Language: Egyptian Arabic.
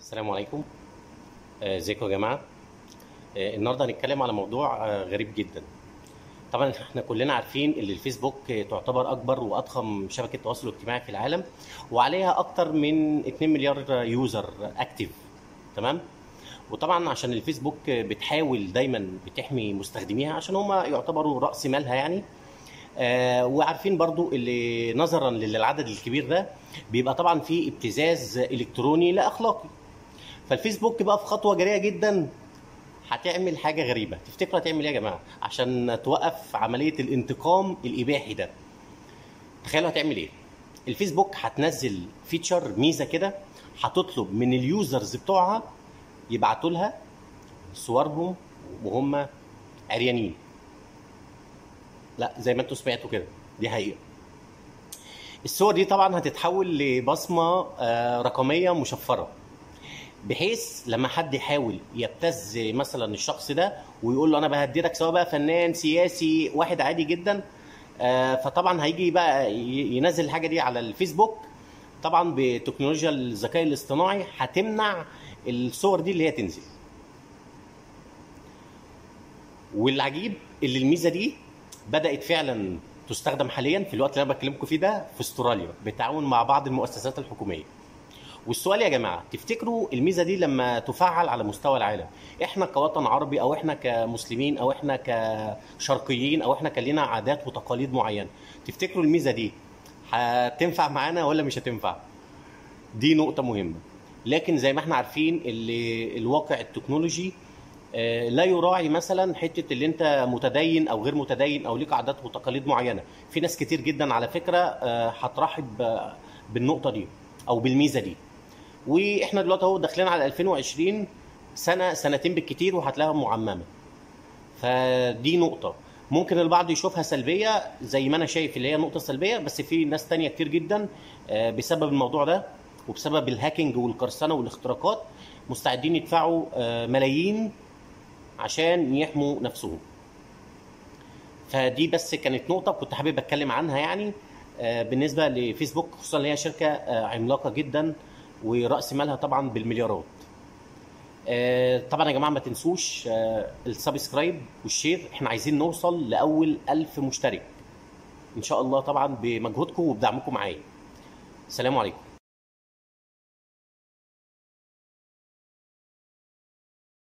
السلام عليكم آه، ازيكم يا جماعه آه، النهارده هنتكلم على موضوع آه، غريب جدا طبعا احنا كلنا عارفين ان الفيسبوك آه، تعتبر اكبر واضخم شبكه تواصل اجتماعي في العالم وعليها اكتر من 2 مليار يوزر اكتف تمام وطبعا عشان الفيسبوك آه، بتحاول دايما بتحمي مستخدميها عشان هم يعتبروا راس مالها يعني آه، وعارفين برضو اللي نظرا للعدد الكبير ده بيبقى طبعا في ابتزاز الكتروني لا اخلاقي فالفيسبوك بقى في خطوه جريئه جدا هتعمل حاجه غريبه تفتكروا هتعمل ايه يا جماعه عشان توقف عمليه الانتقام الاباحي ده تخيلوا هتعمل ايه الفيسبوك هتنزل فيتشر ميزه كده هتطلب من اليوزرز بتوعها يبعتوا لها صورهم وهم عريانين لا زي ما انتوا سمعتوا كده دي حقيقه الصور دي طبعا هتتحول لبصمه آه، رقميه مشفره بحيث لما حد يحاول يبتز مثلا الشخص ده ويقول له انا بهددك سواء بقى فنان سياسي واحد عادي جدا آه، فطبعا هيجي بقى ي- ينزل الحاجه دي على الفيسبوك طبعا بتكنولوجيا الذكاء الاصطناعي هتمنع الصور دي اللي هي تنزل والعجيب اللي الميزه دي بدات فعلا تستخدم حاليا في الوقت اللي انا بكلمكم فيه ده في استراليا بالتعاون مع بعض المؤسسات الحكوميه والسؤال يا جماعه تفتكروا الميزه دي لما تفعل على مستوى العالم احنا كوطن عربي او احنا كمسلمين او احنا كشرقيين او احنا كان لنا عادات وتقاليد معينه تفتكروا الميزه دي هتنفع معانا ولا مش هتنفع دي نقطه مهمه لكن زي ما احنا عارفين اللي الواقع التكنولوجي آه، لا يراعي مثلا حته اللي انت متدين او غير متدين او ليك عادات وتقاليد معينه في ناس كتير جدا على فكره آه، هترحب آه، بالنقطه دي او بالميزه دي واحنا دلوقتي اهو داخلين على 2020 سنه سنتين بالكتير وهتلاقيها معممه فدي نقطه ممكن البعض يشوفها سلبيه زي ما انا شايف اللي هي نقطه سلبيه بس في ناس تانية كتير جدا آه، بسبب الموضوع ده وبسبب الهاكينج والقرصنه والاختراقات مستعدين يدفعوا آه، ملايين عشان يحموا نفسهم فدي بس كانت نقطة كنت حابب أتكلم عنها يعني آه، بالنسبة لفيسبوك خصوصا إن هي شركة آه، عملاقة جدا ورأس مالها طبعا بالمليارات آه، طبعا يا جماعة ما تنسوش آه، السبسكرايب والشير احنا عايزين نوصل لأول ألف مشترك إن شاء الله طبعا بمجهودكم وبدعمكم معايا السلام عليكم